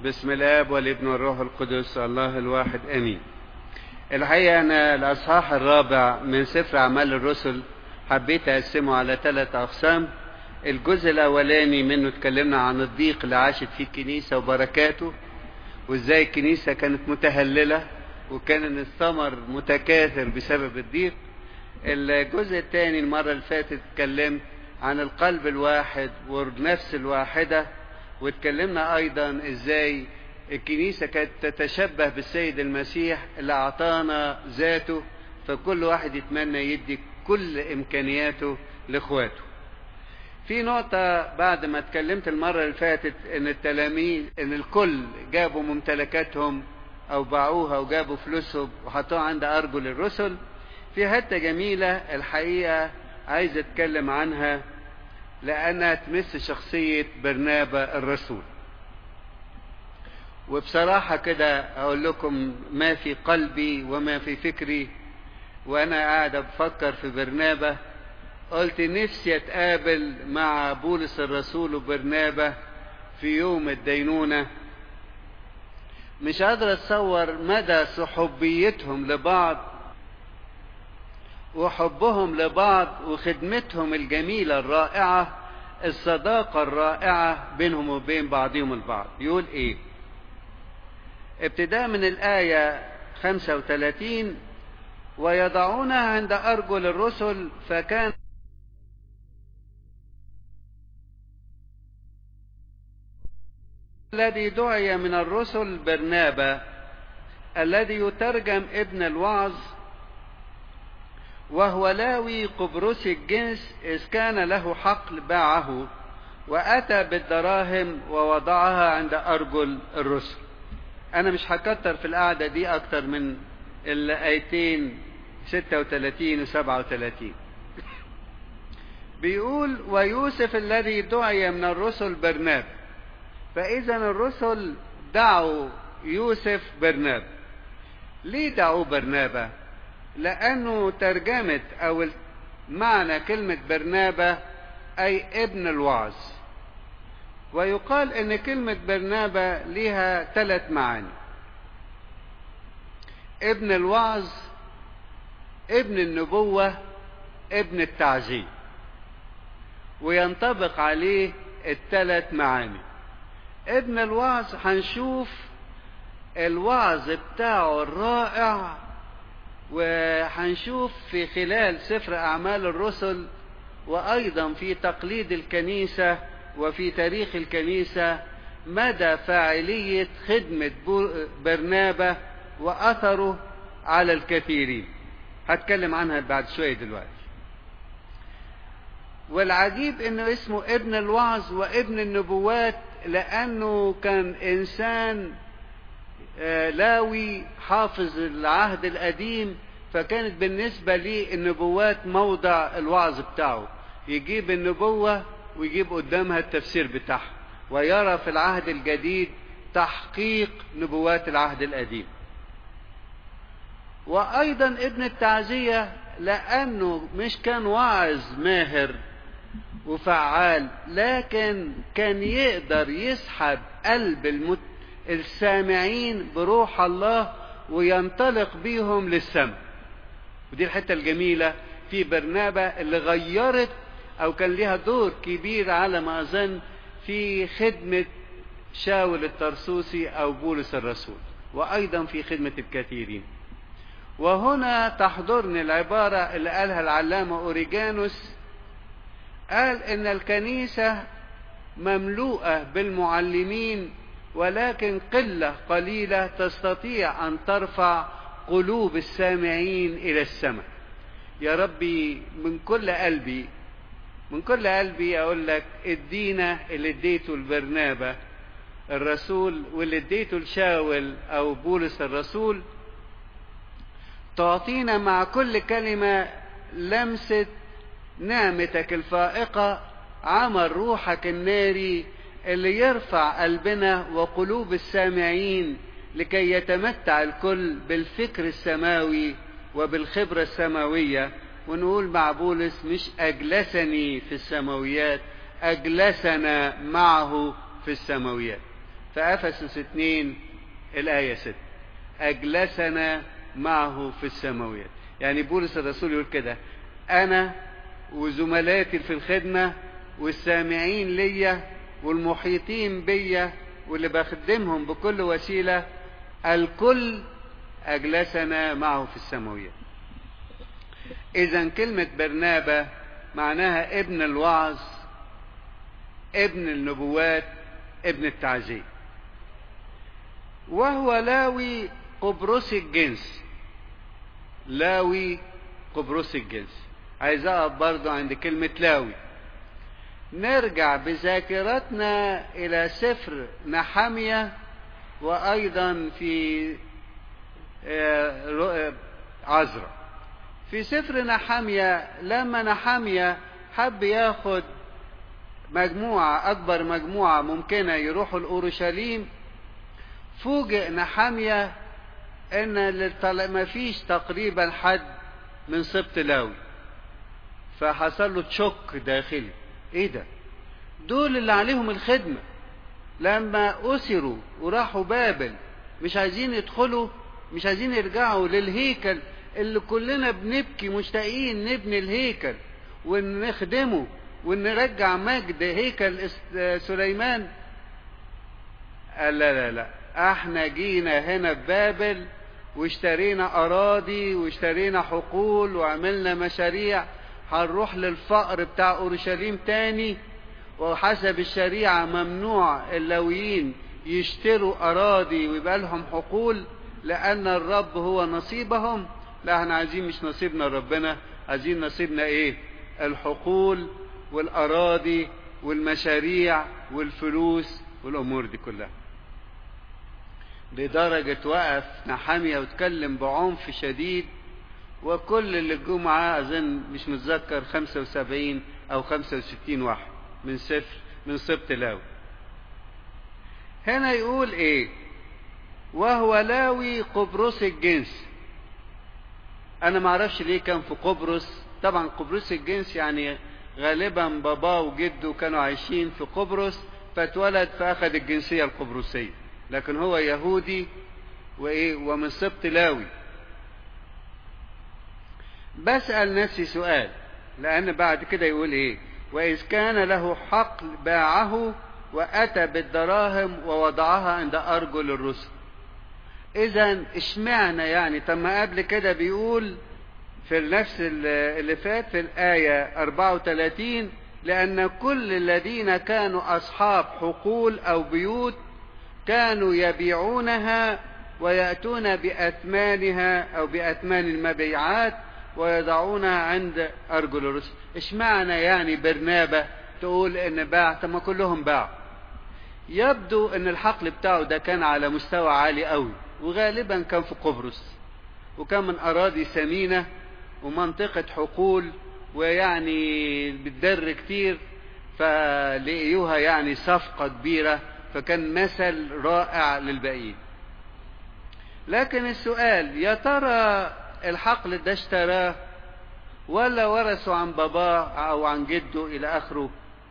بسم الاب والابن والروح القدس الله الواحد امين الحقيقه انا الاصحاح الرابع من سفر اعمال الرسل حبيت اقسمه على ثلاث اقسام الجزء الاولاني منه اتكلمنا عن الضيق اللي عاشت فيه الكنيسه وبركاته وازاي الكنيسه كانت متهلله وكان الثمر متكاثر بسبب الضيق الجزء الثاني المره اللي فاتت اتكلمت عن القلب الواحد والنفس الواحده واتكلمنا ايضا ازاي الكنيسة كانت تتشبه بالسيد المسيح اللي اعطانا ذاته فكل واحد يتمنى يدي كل امكانياته لاخواته في نقطة بعد ما اتكلمت المرة اللي فاتت ان التلاميذ ان الكل جابوا ممتلكاتهم او باعوها وجابوا فلوسهم وحطوها عند ارجل الرسل في حتة جميلة الحقيقة عايز اتكلم عنها لأنها تمس شخصية برنابا الرسول وبصراحة كده أقول لكم ما في قلبي وما في فكري وأنا قاعد بفكر في برنابا قلت نفسي أتقابل مع بولس الرسول وبرنابا في يوم الدينونة مش قادر أتصور مدى صحوبيتهم لبعض وحبهم لبعض وخدمتهم الجميلة الرائعة الصداقة الرائعة بينهم وبين بعضهم البعض يقول ايه ابتداء من الآية 35 ويضعونها عند أرجل الرسل فكان الذي دعي من الرسل برنابا الذي يترجم ابن الوعظ وهو لاوي قبرصي الجنس إذ كان له حقل باعه وأتى بالدراهم ووضعها عند أرجل الرسل أنا مش هكتر في القعدة دي أكتر من الآيتين 36 و 37 بيقول ويوسف الذي دعي من الرسل برناب فإذا الرسل دعوا يوسف برناب ليه دعوه برنابا لأنه ترجمة أو معنى كلمة برنابة أي ابن الوعظ ويقال أن كلمة برنابة لها ثلاث معاني ابن الوعظ ابن النبوة ابن التعزية وينطبق عليه الثلاث معاني ابن الوعظ هنشوف الوعظ بتاعه الرائع وهنشوف في خلال سفر أعمال الرسل وأيضا في تقليد الكنيسة وفي تاريخ الكنيسة مدى فاعلية خدمة برنابة وأثره على الكثيرين هتكلم عنها بعد شوية دلوقتي والعجيب انه اسمه ابن الوعظ وابن النبوات لانه كان انسان لاوي حافظ العهد القديم فكانت بالنسبة لي النبوات موضع الوعظ بتاعه يجيب النبوة ويجيب قدامها التفسير بتاعها ويرى في العهد الجديد تحقيق نبوات العهد القديم وأيضا ابن التعزية لأنه مش كان واعظ ماهر وفعال لكن كان يقدر يسحب قلب المت السامعين بروح الله وينطلق بيهم للسماء ودي الحتة الجميلة في برنابة اللي غيرت أو كان لها دور كبير على ما أظن في خدمة شاول الترسوسي أو بولس الرسول وأيضا في خدمة الكثيرين وهنا تحضرني العبارة اللي قالها العلامة أوريجانوس قال إن الكنيسة مملوءة بالمعلمين ولكن قلة قليلة تستطيع أن ترفع قلوب السامعين إلى السماء يا ربي من كل قلبي من كل قلبي أقول لك ادينا اللي اديته البرنابة الرسول واللي اديته لشاول أو بولس الرسول تعطينا مع كل كلمة لمسة نعمتك الفائقة عمل روحك الناري اللي يرفع قلبنا وقلوب السامعين لكي يتمتع الكل بالفكر السماوي وبالخبرة السماوية ونقول مع بولس مش أجلسني في السماويات أجلسنا معه في السماويات في أفسس 2 الآية 6 أجلسنا معه في السماويات يعني بولس الرسول يقول كده أنا وزملاتي في الخدمة والسامعين ليا والمحيطين بيا واللي بخدمهم بكل وسيلة الكل أجلسنا معه في السماويات إذا كلمة برنابة معناها ابن الوعظ ابن النبوات ابن التعزية وهو لاوي قبرصي الجنس لاوي قبرصي الجنس عايز اقف برضو عند كلمة لاوي نرجع بذاكرتنا الى سفر نحمية وايضا في عزرا في سفر نحمية لما نحمية حب ياخد مجموعة أكبر مجموعة ممكنة يروحوا لأورشليم فوجئ نحمية إن ما فيش تقريبا حد من سبط لاوي فحصل له تشك داخلي إيه ده؟ دول اللي عليهم الخدمة لما أسروا وراحوا بابل مش عايزين يدخلوا مش عايزين يرجعوا للهيكل اللي كلنا بنبكي مشتاقين نبني الهيكل ونخدمه ونرجع مجد هيكل سليمان قال لا لا لا احنا جينا هنا في بابل واشترينا اراضي واشترينا حقول وعملنا مشاريع هنروح للفقر بتاع اورشليم تاني وحسب الشريعة ممنوع اللويين يشتروا اراضي ويبقى لهم حقول لان الرب هو نصيبهم لا احنا عايزين مش نصيبنا ربنا عايزين نصيبنا ايه الحقول والاراضي والمشاريع والفلوس والامور دي كلها لدرجة وقف نحامية واتكلم بعنف شديد وكل اللي جم معاه اظن مش متذكر 75 او 65 واحد من صفر من سبط لاوي هنا يقول ايه وهو لاوي قبرص الجنس انا ما اعرفش ليه كان في قبرص طبعا قبرص الجنس يعني غالبا باباه وجده كانوا عايشين في قبرص فاتولد فاخذ الجنسيه القبرصيه لكن هو يهودي وايه ومن سبط لاوي بسال نفسي سؤال لان بعد كده يقول ايه واذ كان له حقل باعه واتى بالدراهم ووضعها عند ارجل الرسل اذا اشمعنى يعني طب ما قبل كده بيقول في نفس اللي فات في الآية 34 لأن كل الذين كانوا أصحاب حقول أو بيوت كانوا يبيعونها ويأتون بأثمانها أو بأثمان المبيعات ويضعونها عند أرجل الرسل اشمعنى يعني برنابة تقول إن باع طب ما كلهم باعوا يبدو إن الحقل بتاعه ده كان على مستوى عالي قوي وغالبا كان في قبرص وكان من أراضي ثمينة ومنطقة حقول ويعني بتدر كتير فلقيوها يعني صفقة كبيرة فكان مثل رائع للباقيين لكن السؤال يا ترى الحقل ده اشتراه ولا ورثه عن باباه او عن جده الى اخره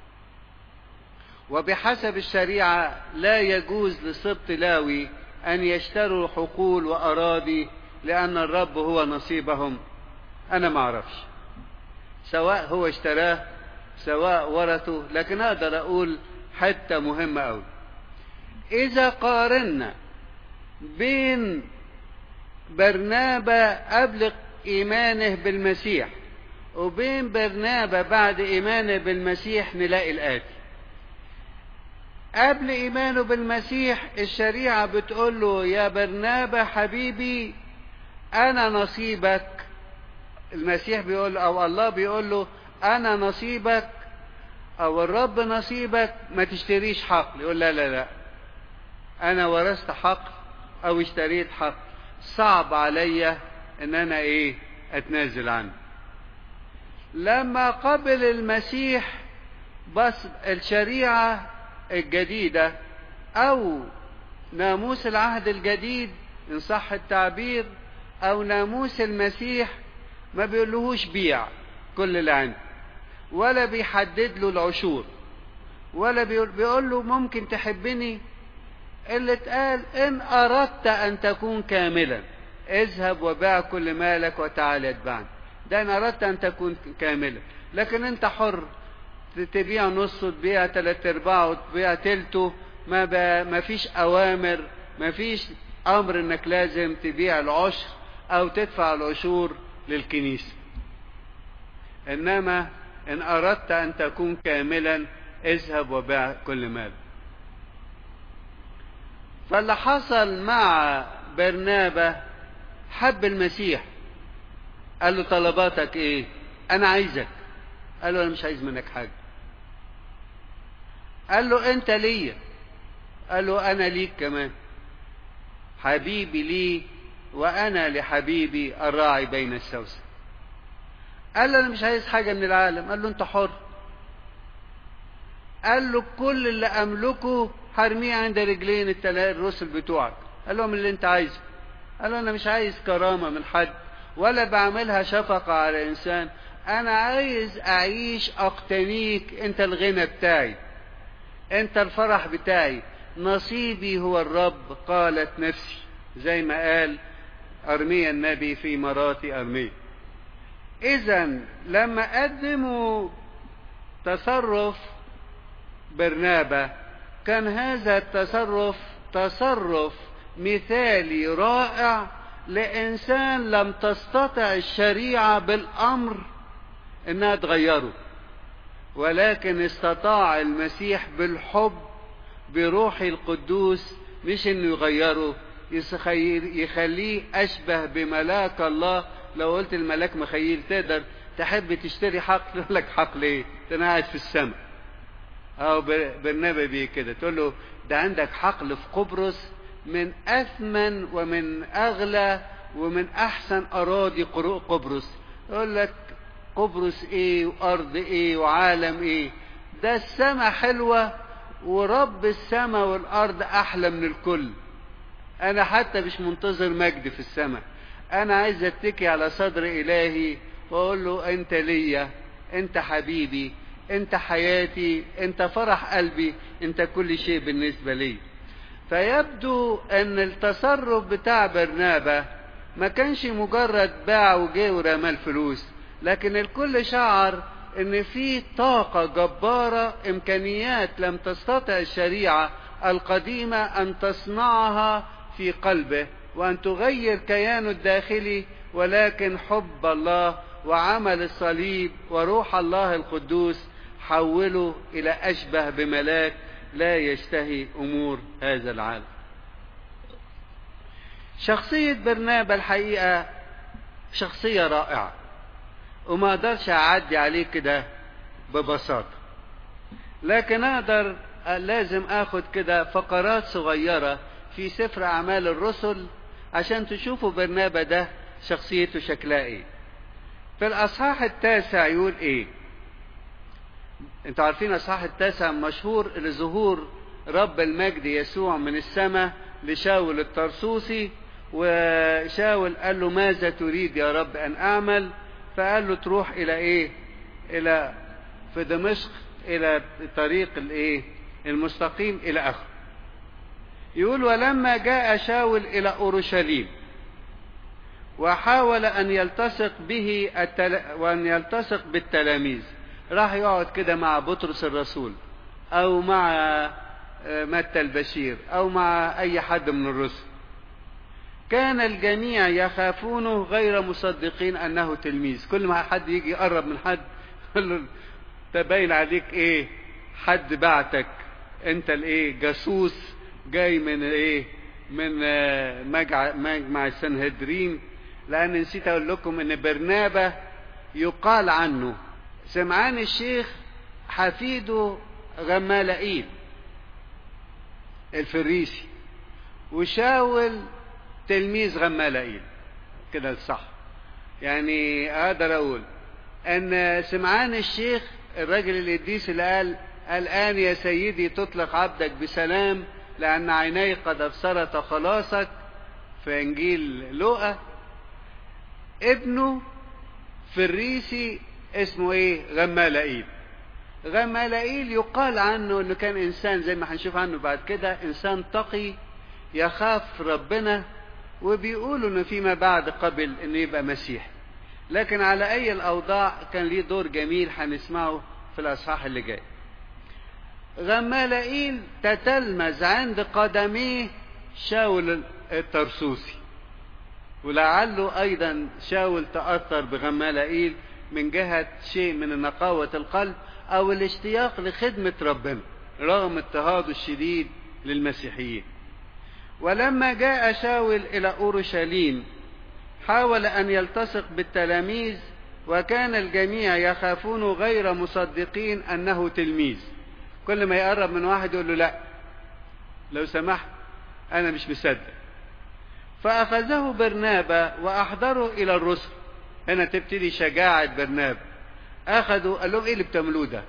وبحسب الشريعة لا يجوز لسبط لاوي ان يشتروا حقول واراضي لان الرب هو نصيبهم انا ما اعرفش سواء هو اشتراه سواء ورثه لكن اقدر اقول حتة مهمة قوي اذا قارنا بين برنابة قبل ايمانه بالمسيح وبين برنابة بعد ايمانه بالمسيح نلاقي الاتي قبل ايمانه بالمسيح الشريعة بتقول له يا برنابة حبيبي انا نصيبك المسيح بيقول او الله بيقول له انا نصيبك او الرب نصيبك ما تشتريش حقل يقول لا لا لا انا ورثت حقل او اشتريت حقل صعب عليا ان انا ايه اتنازل عنه لما قبل المسيح بس الشريعة الجديدة او ناموس العهد الجديد ان صح التعبير او ناموس المسيح ما بيقولهوش بيع كل اللي عنده ولا بيحدد له العشور ولا بيقول, بيقول له ممكن تحبني اللي اتقال ان اردت ان تكون كاملا اذهب وبيع كل مالك وتعال اتبعني ده ان اردت ان تكون كاملا لكن انت حر تبيع نصه تبيع تلات ارباعه وتبيع تلته ما, ما فيش اوامر ما فيش امر انك لازم تبيع العشر او تدفع العشور للكنيسة انما ان اردت ان تكون كاملا اذهب وبيع كل مال فاللي حصل مع برنابة حب المسيح قال له طلباتك ايه انا عايزك قال له انا مش عايز منك حاجة قال له انت ليا قال له انا ليك كمان حبيبي لي وانا لحبيبي الراعي بين السوسن قال له انا مش عايز حاجة من العالم قال له انت حر قال له كل اللي املكه هرميه عند رجلين الرسل بتوعك قال لهم اللي انت عايزه قال له انا مش عايز كرامة من حد ولا بعملها شفقة على انسان انا عايز اعيش اقتنيك انت الغنى بتاعي انت الفرح بتاعي نصيبي هو الرب قالت نفسي زي ما قال ارميا النبي في مراتي ارميا اذا لما قدموا تصرف برنابة كان هذا التصرف تصرف مثالي رائع لإنسان لم تستطع الشريعة بالأمر إنها تغيره ولكن استطاع المسيح بالحب بروح القدوس مش إنه يغيره يخليه أشبه بملاك الله لو قلت الملاك مخيل تقدر تحب تشتري حقل يقول لك حقل ايه؟ انا قاعد في السماء. أو برنابا بيه كده تقول له ده عندك حقل في قبرص من أثمن ومن أغلى ومن أحسن أراضي قبرص يقول لك قبرص إيه وأرض إيه وعالم إيه ده السماء حلوة ورب السماء والأرض أحلى من الكل أنا حتى مش منتظر مجد في السماء أنا عايز أتكي على صدر إلهي وأقول له أنت ليا أنت حبيبي أنت حياتي أنت فرح قلبي أنت كل شيء بالنسبة لي فيبدو أن التصرف بتاع برنابة ما كانش مجرد باع وجه ورمى الفلوس لكن الكل شعر ان في طاقة جبارة امكانيات لم تستطع الشريعة القديمة ان تصنعها في قلبه وان تغير كيانه الداخلي ولكن حب الله وعمل الصليب وروح الله القدوس حوله الى اشبه بملاك لا يشتهي امور هذا العالم شخصية برنابا الحقيقة شخصية رائعة وما اقدرش اعدي عليه كده ببساطة لكن اقدر لازم اخد كده فقرات صغيرة في سفر اعمال الرسل عشان تشوفوا برنابا ده شخصيته شكلها ايه في الاصحاح التاسع يقول ايه انتوا عارفين الاصحاح التاسع مشهور لظهور رب المجد يسوع من السماء لشاول الطرسوسي وشاول قال له ماذا تريد يا رب ان اعمل فقال له تروح الى ايه الى في دمشق الى طريق الايه المستقيم الى اخره يقول ولما جاء شاول الى اورشليم وحاول ان يلتصق به التل... وان يلتصق بالتلاميذ راح يقعد كده مع بطرس الرسول او مع متى البشير او مع اي حد من الرسل كان الجميع يخافونه غير مصدقين انه تلميذ كل ما حد يجي يقرب من حد يقول له تبين عليك ايه حد بعتك انت الايه جاسوس جاي من ايه من مجمع السنهدرين لان نسيت اقول لكم ان برنابا يقال عنه سمعان الشيخ حفيده غمالائيل الفريسي وشاول تلميذ غمالائيل كده الصح يعني اقدر اقول ان سمعان الشيخ الراجل القديس اللي قال الان يا سيدي تطلق عبدك بسلام لان عيني قد ابصرت خلاصك في انجيل لوقا ابنه فريسي اسمه ايه غمالائيل غمالائيل يقال عنه انه كان انسان زي ما هنشوف عنه بعد كده انسان تقي يخاف ربنا وبيقولوا انه فيما بعد قبل انه يبقى مسيح لكن على اي الاوضاع كان ليه دور جميل هنسمعه في الاصحاح اللي جاي غمالائيل تتلمذ عند قدميه شاول الترسوسي ولعله ايضا شاول تاثر بغمالائيل من جهه شيء من نقاوه القلب او الاشتياق لخدمه ربنا رغم اضطهاده الشديد للمسيحيين ولما جاء شاول الى اورشليم حاول ان يلتصق بالتلاميذ وكان الجميع يخافون غير مصدقين انه تلميذ كل ما يقرب من واحد يقول له لا لو سمحت انا مش مصدق فاخذه برنابا واحضره الى الرسل هنا تبتدي شجاعه برنابا اخذوا قال لهم ايه اللي بتعملوه ده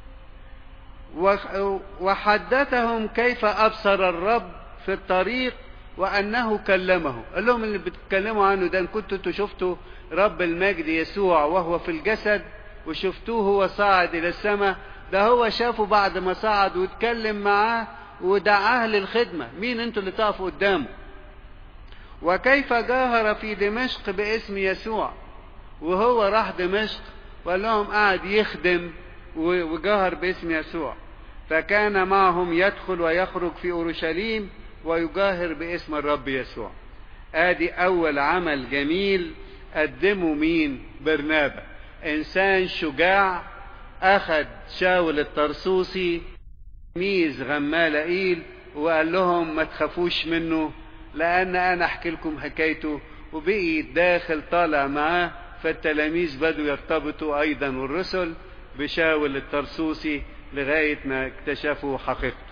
وحدثهم كيف ابصر الرب في الطريق وانه كلمه قال لهم اللي بتتكلموا عنه ده ان كنتوا انتوا شفتوا رب المجد يسوع وهو في الجسد وشفتوه هو صاعد الى السماء ده هو شافه بعد ما صعد واتكلم معاه ودعاه للخدمة مين انتوا اللي تقفوا قدامه وكيف جاهر في دمشق باسم يسوع وهو راح دمشق وقال لهم قاعد يخدم وجاهر باسم يسوع فكان معهم يدخل ويخرج في اورشليم ويجاهر باسم الرب يسوع ادي اول عمل جميل قدمه مين برنابا انسان شجاع اخذ شاول الطرسوسي ميز غمالائيل وقال لهم ما تخافوش منه لان انا احكي لكم حكايته وبقي داخل طالع معاه فالتلاميذ بدوا يرتبطوا ايضا والرسل بشاول الطرسوسي لغايه ما اكتشفوا حقيقته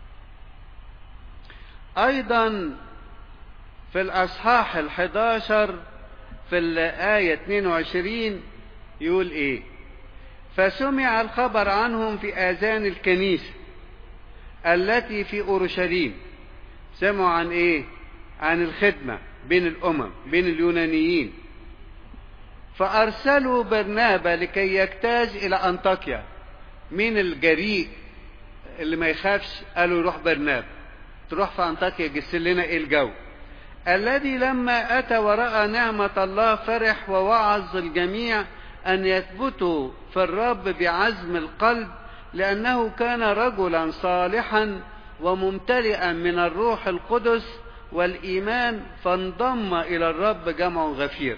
ايضا في الاصحاح الحداشر في الايه 22 يقول ايه فسمع الخبر عنهم في آذان الكنيسة التي في أورشليم سمعوا عن إيه؟ عن الخدمة بين الأمم بين اليونانيين فأرسلوا برنابا لكي يجتاز إلى أنطاكيا مين الجريء اللي ما يخافش قالوا يروح برنابا تروح في أنطاكيا يجسل لنا إيه الجو الذي لما أتى ورأى نعمة الله فرح ووعظ الجميع أن يثبتوا في الرب بعزم القلب لأنه كان رجلا صالحا وممتلئا من الروح القدس والإيمان فانضم إلى الرب جمع غفير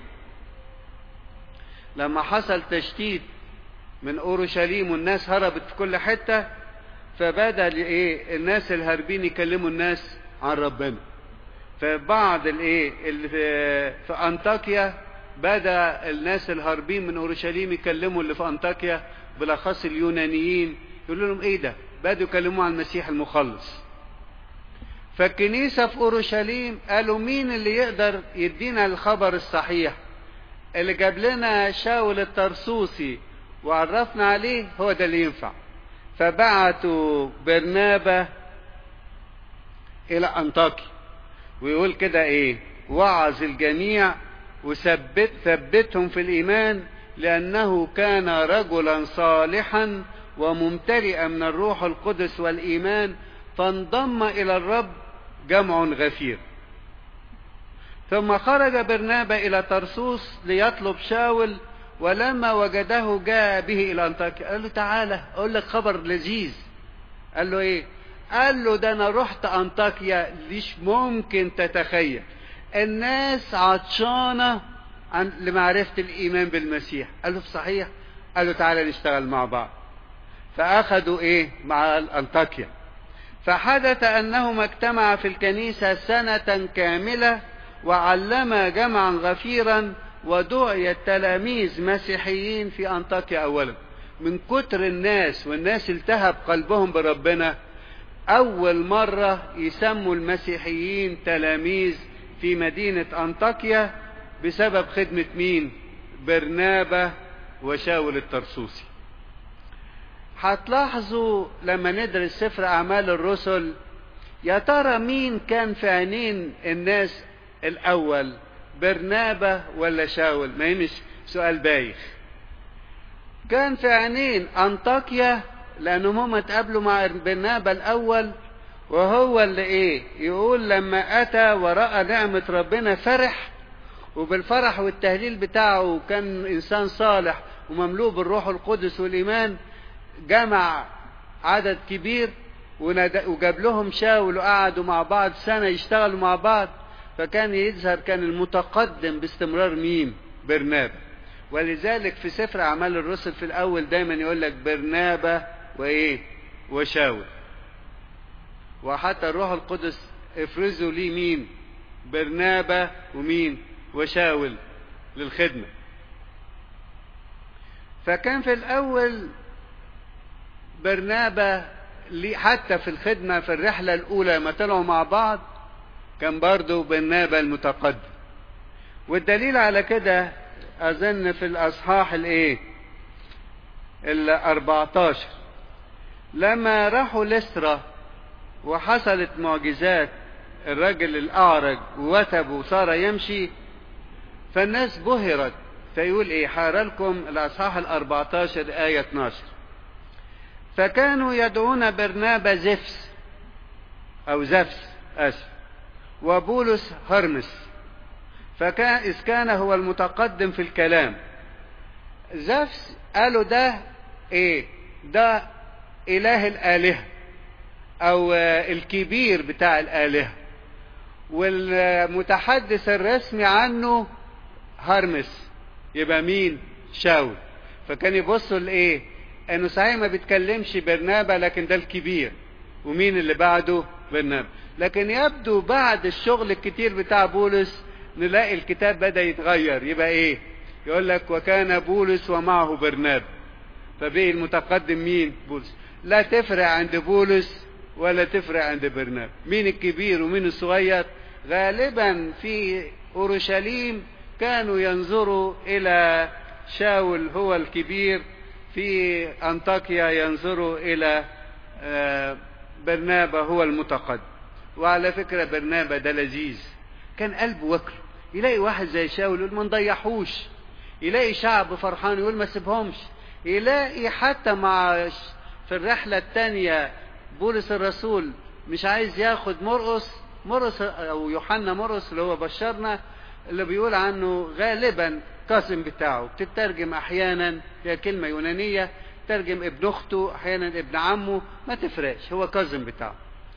لما حصل تشتيت من أورشليم والناس هربت في كل حتة فبدأ الايه الناس الهاربين يكلموا الناس عن ربنا فبعض الايه اللي في, في انطاكيا بدا الناس الهاربين من اورشليم يكلموا اللي في انطاكيا بالاخص اليونانيين يقولوا لهم ايه ده بدوا يكلموا عن المسيح المخلص فالكنيسة في أورشليم قالوا مين اللي يقدر يدينا الخبر الصحيح اللي جاب لنا شاول الطرسوسي وعرفنا عليه هو ده اللي ينفع فبعتوا برنابا إلى أنطاكي ويقول كده إيه وعظ الجميع وثبت ثبتهم في الإيمان لأنه كان رجلا صالحا وممتلئا من الروح القدس والإيمان فانضم إلى الرب جمع غفير ثم خرج برنابا إلى طرسوس ليطلب شاول ولما وجده جاء به إلى أنطاكيا قال له تعالى أقول لك خبر لذيذ قال له إيه قال له ده أنا رحت أنطاكيا مش ممكن تتخيل الناس عطشانة عن لمعرفة الإيمان بالمسيح قال له صحيح قال له تعالى نشتغل مع بعض فأخذوا إيه مع أنطاكيا فحدث أنهما اجتمعا في الكنيسة سنة كاملة وعلما جمعا غفيرا ودعي التلاميذ مسيحيين في أنطاكيا أولا من كتر الناس والناس التهب قلبهم بربنا أول مرة يسموا المسيحيين تلاميذ في مدينة أنطاكيا بسبب خدمة مين برنابة وشاول الترسوسي هتلاحظوا لما ندرس سفر أعمال الرسل يا ترى مين كان في عينين الناس الأول برنابة ولا شاول ما مش سؤال بايخ كان في عينين أنطاكيا لأنهم هم اتقابلوا مع برنابا الأول وهو اللي إيه يقول لما أتى ورأى نعمة ربنا فرح وبالفرح والتهليل بتاعه كان إنسان صالح ومملوء بالروح القدس والإيمان جمع عدد كبير وجاب لهم شاول وقعدوا مع بعض سنة يشتغلوا مع بعض فكان يظهر كان المتقدم باستمرار مين برنابا ولذلك في سفر أعمال الرسل في الأول دايما يقول لك برنابا وإيه وشاول وحتى الروح القدس افرزوا لي مين برنابا ومين وشاول للخدمة فكان في الأول برنابا حتى في الخدمة في الرحلة الأولى ما طلعوا مع بعض كان برضو برنابا المتقدم والدليل على كده أظن في الأصحاح الإيه؟ ال 14 لما راحوا لسترا وحصلت معجزات الرجل الأعرج ووثب وصار يمشي فالناس بهرت فيقول إيه حار لكم الأصحاح ال 14 آية 12 فكانوا يدعون برنابا زفس أو زفس أسف وبولس هرمس فكان إذ كان هو المتقدم في الكلام زفس قالوا ده إيه ده إله الآلهة أو الكبير بتاع الآلهة والمتحدث الرسمي عنه هرمس يبقى مين شاول فكان يبصوا لإيه انه صحيح ما بيتكلمش برنابا لكن ده الكبير ومين اللي بعده برنابا لكن يبدو بعد الشغل الكتير بتاع بولس نلاقي الكتاب بدأ يتغير يبقى ايه يقول لك وكان بولس ومعه برنابا فبقي المتقدم مين بولس لا تفرق عند بولس ولا تفرق عند برنابا مين الكبير ومين الصغير غالبا في اورشليم كانوا ينظروا الى شاول هو الكبير في أنطاكيا ينظروا إلى برنابا هو المتقدم وعلى فكرة برنابا ده لذيذ كان قلبه وكر يلاقي واحد زي شاول يقول ما نضيحوش يلاقي شعب فرحان يقول ما سيبهمش يلاقي حتى مع في الرحلة الثانية بولس الرسول مش عايز ياخد مرقس مرقس أو يوحنا مرقس اللي هو بشرنا اللي بيقول عنه غالبا القاسم بتاعه بتترجم احيانا هي كلمه يونانيه ترجم ابن اخته احيانا ابن عمه ما تفرقش هو كاظم بتاعه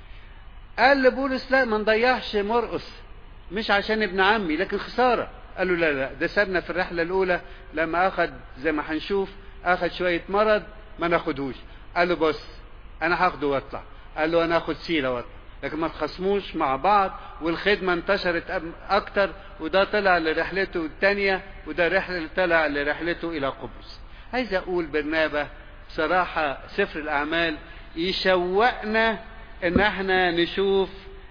قال لبولس لا ما نضيعش مرقس مش عشان ابن عمي لكن خساره قال له لا لا ده سابنا في الرحله الاولى لما اخذ زي ما هنشوف اخذ شويه مرض ما ناخدهوش قال له بص انا هاخده واطلع قال له انا اخد سيله واطلع لكن ما تخصموش مع بعض والخدمة انتشرت أكتر وده طلع لرحلته الثانية وده رحلة طلع لرحلته إلى قبرص عايز أقول برنابة بصراحة سفر الأعمال يشوقنا إن احنا نشوف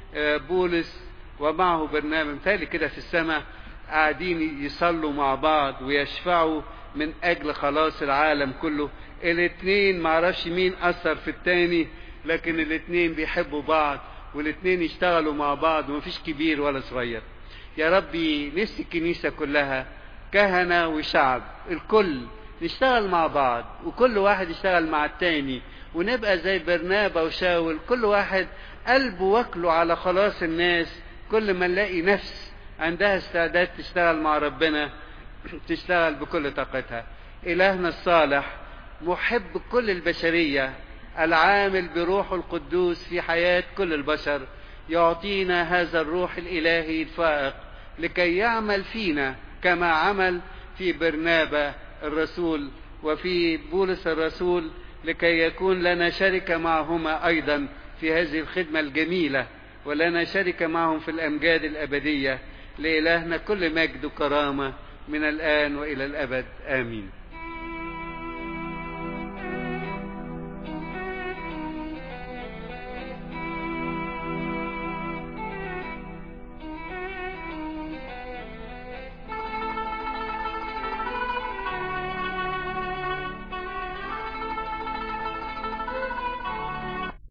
بولس ومعه برنامج مثالي كده في السماء قاعدين يصلوا مع بعض ويشفعوا من أجل خلاص العالم كله الاثنين معرفش مين أثر في التاني لكن الاثنين بيحبوا بعض والاثنين يشتغلوا مع بعض ومفيش كبير ولا صغير يا ربي نفسي الكنيسة كلها كهنة وشعب الكل نشتغل مع بعض وكل واحد يشتغل مع التاني ونبقى زي برنابا وشاول كل واحد قلبه واكله على خلاص الناس كل ما نلاقي نفس عندها استعداد تشتغل مع ربنا تشتغل بكل طاقتها إلهنا الصالح محب كل البشرية العامل بروح القدوس في حياة كل البشر يعطينا هذا الروح الإلهي الفائق لكي يعمل فينا كما عمل في برنابا الرسول وفي بولس الرسول لكي يكون لنا شركة معهما أيضا في هذه الخدمة الجميلة ولنا شركة معهم في الأمجاد الأبدية لإلهنا كل مجد وكرامة من الآن وإلى الأبد آمين